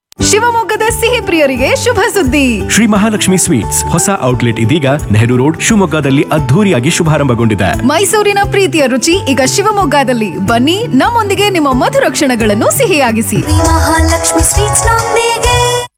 ಶಿವಮೊಗ್ಗದ ಸಿಹಿ ಪ್ರಿಯರಿಗೆ ಶುಭ ಸುದ್ದಿ ಶ್ರೀ ಮಹಾಲಕ್ಷ್ಮಿ ಸ್ವೀಟ್ಸ್ ಹೊಸ ಔಟ್ಲೆಟ್ ಇದೀಗ ನೆಹರು ರೋಡ್ ಶಿವಮೊಗ್ಗದಲ್ಲಿ ಅದ್ಧೂರಿಯಾಗಿ ಶುಭಾರಂಭಗೊಂಡಿದೆ ಮೈಸೂರಿನ ಪ್ರೀತಿಯ ರುಚಿ ಈಗ ಶಿವಮೊಗ್ಗದಲ್ಲಿ ಬನ್ನಿ ನಮ್ಮೊಂದಿಗೆ ನಿಮ್ಮ ಮಧುರ ಕ್ಷಣಗಳನ್ನು ಸಿಹಿಯಾಗಿಸಿ ಮಹಾಲಕ್ಷ್ಮಿ ಸ್ವೀಟ್ಸ್ ನೊಂದಿಗೆ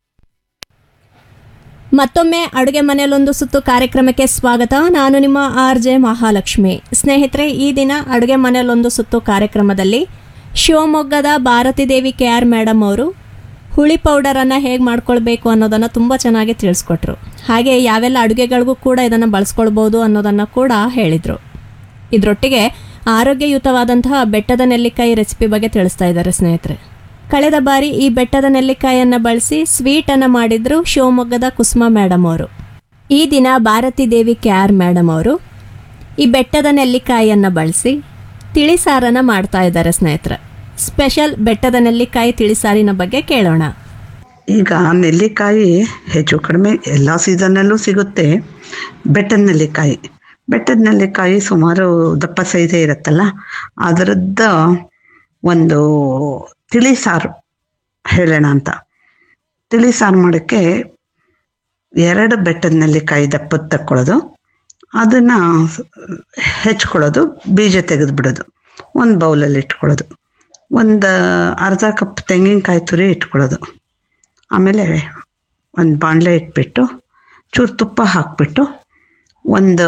ಮತ್ತೊಮ್ಮೆ ಅಡುಗೆ ಮನೆಯಲ್ಲೊಂದು ಸುತ್ತು ಕಾರ್ಯಕ್ರಮಕ್ಕೆ ಸ್ವಾಗತ ನಾನು ನಿಮ್ಮ ಆರ್ ಜೆ ಮಹಾಲಕ್ಷ್ಮಿ ಸ್ನೇಹಿತರೆ ಈ ದಿನ ಅಡುಗೆ ಮನೆಯಲ್ಲೊಂದು ಸುತ್ತು ಕಾರ್ಯಕ್ರಮದಲ್ಲಿ ಶಿವಮೊಗ್ಗದ Bharathi Devi K R madam ಅವರು ಹುಳಿ ಪೌಡರನ್ನು ಹೇಗೆ ಮಾಡ್ಕೊಳ್ಬೇಕು ಅನ್ನೋದನ್ನು ತುಂಬ ಚೆನ್ನಾಗಿ ತಿಳಿಸ್ಕೊಟ್ರು ಹಾಗೆ ಯಾವೆಲ್ಲ ಅಡುಗೆಗಳಿಗೂ ಕೂಡ ಇದನ್ನು ಬಳಸ್ಕೊಳ್ಬೋದು ಅನ್ನೋದನ್ನು ಕೂಡ ಹೇಳಿದರು ಇದರೊಟ್ಟಿಗೆ ಆರೋಗ್ಯಯುತವಾದಂತಹ ಬೆಟ್ಟದ ನೆಲ್ಲಿಕಾಯಿ ರೆಸಿಪಿ ಬಗ್ಗೆ ತಿಳಿಸ್ತಾ ಇದ್ದಾರೆ ಸ್ನೇಹಿತರೆ ಕಳೆದ ಬಾರಿ ಈ ಬೆಟ್ಟದ ನೆಲ್ಲಿಕಾಯಿಯನ್ನು ಬಳಸಿ ಸ್ವೀಟನ್ನು ಮಾಡಿದ್ರು ಶಿವಮೊಗ್ಗದ ಕುಸುಮ ಮೇಡಮ್ ಅವರು ಈ ದಿನ Bharathi Devi K R madam ಅವರು ಈ ಬೆಟ್ಟದ ನೆಲ್ಲಿಕಾಯಿಯನ್ನು ಬಳಸಿ ತಿಳಿಸಾರನ್ನು ಮಾಡ್ತಾ ಇದ್ದಾರೆ ಸ್ನೇಹಿತರೆ ಸ್ಪೆಷಲ್ ಬೆಟ್ಟದ ನೆಲ್ಲಿಕಾಯಿ ತಿಳಿಸಾರಿನ ಬಗ್ಗೆ ಕೇಳೋಣ ಈಗ ನೆಲ್ಲಿಕಾಯಿ ಹೆಚ್ಚು ಕಡಿಮೆ ಎಲ್ಲ ಸೀಸನ್ನಲ್ಲೂ ಸಿಗುತ್ತೆ ಬೆಟ್ಟದ ನೆಲ್ಲಿಕಾಯಿ ಬೆಟ್ಟದ ನೆಲ್ಲಿಕಾಯಿ ಸುಮಾರು ದಪ್ಪ ಸೈಜೇ ಇರುತ್ತಲ್ಲ ಅದರದ್ದು ಒಂದು ತಿಳಿ ಸಾರು ಹೇಳೋಣ ಅಂತ ತಿಳಿ ಸಾರು ಮಾಡೋಕ್ಕೆ ಎರಡು ಬೆಟ್ಟದ ನೆಲ್ಲಿಕಾಯಿ ದಪ್ಪದ ತಕ್ಕೊಳ್ಳೋದು ಅದನ್ನು ಹೆಚ್ಕೊಳ್ಳೋದು ಬೀಜ ತೆಗೆದುಬಿಡೋದು ಒಂದು ಬೌಲಲ್ಲಿ ಇಟ್ಕೊಳ್ಳೋದು ಒಂದು ಅರ್ಧ ಕಪ್ ತೆಂಗಿನಕಾಯಿ ತುರಿ ಇಟ್ಕೊಳ್ಳೋದು ಆಮೇಲೆ ಒಂದು ಬಾಣಲೆ ಇಟ್ಬಿಟ್ಟು ಚೂರು ತುಪ್ಪ ಹಾಕ್ಬಿಟ್ಟು ಒಂದು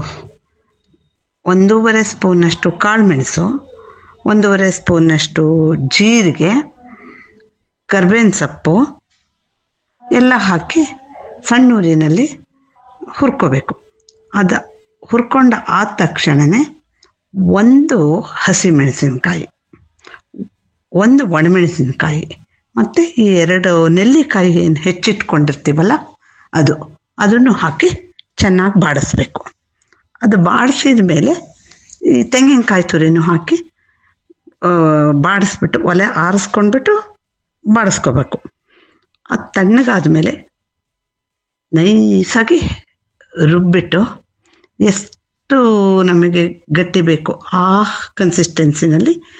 ಒಂದೂವರೆ ಸ್ಪೂನಷ್ಟು ಕಾಳು ಮೆಣಸು ಒಂದೂವರೆ ಸ್ಪೂನಷ್ಟು ಜೀರಿಗೆ ಕರ್ಬೇವಿನ ಸೊಪ್ಪು ಎಲ್ಲ ಹಾಕಿ ಸಣ್ಣ ಊರಿನಲ್ಲಿ ಹುರ್ಕೋಬೇಕು ಅದ ಹುರ್ಕೊಂಡ ಆದ ತಕ್ಷಣವೇ ಒಂದು ಹಸಿ ಮೆಣಸಿನ್ಕಾಯಿ ಒಂದು ಒಣಮೆಣಸಿನ್ಕಾಯಿ ಮತ್ತು ಈ ಎರಡು ನೆಲ್ಲಿಕಾಯಿ ಏನು ಹೆಚ್ಚಿಟ್ಕೊಂಡಿರ್ತೀವಲ್ಲ ಅದು ಅದನ್ನು ಹಾಕಿ ಚೆನ್ನಾಗಿ ಬಾಡಿಸ್ಬೇಕು ಅದು ಬಾಡಿಸಿದ ಮೇಲೆ ಈ ತೆಂಗಿನಕಾಯಿ ತುರಿನೂ ಹಾಕಿ ಆ, ಬಾಡಿಸ್ಬಿಟ್ಟು ಒಲೆ ಆರಿಸ್ಕೊಂಡ್ಬಿಟ್ಟು ಬಾಡಿಸ್ಕೋಬೇಕು ಅದು ತಣ್ಣಗಾದ್ಮೇಲೆ ನೈಸಾಗಿ ರುಬ್ಬಿಟ್ಟು ಎಷ್ಟು ನಮಗೆ ಗಟ್ಟಿ ಬೇಕು ಆ ಕನ್ಸಿಸ್ಟೆನ್ಸಿನಲ್ಲಿ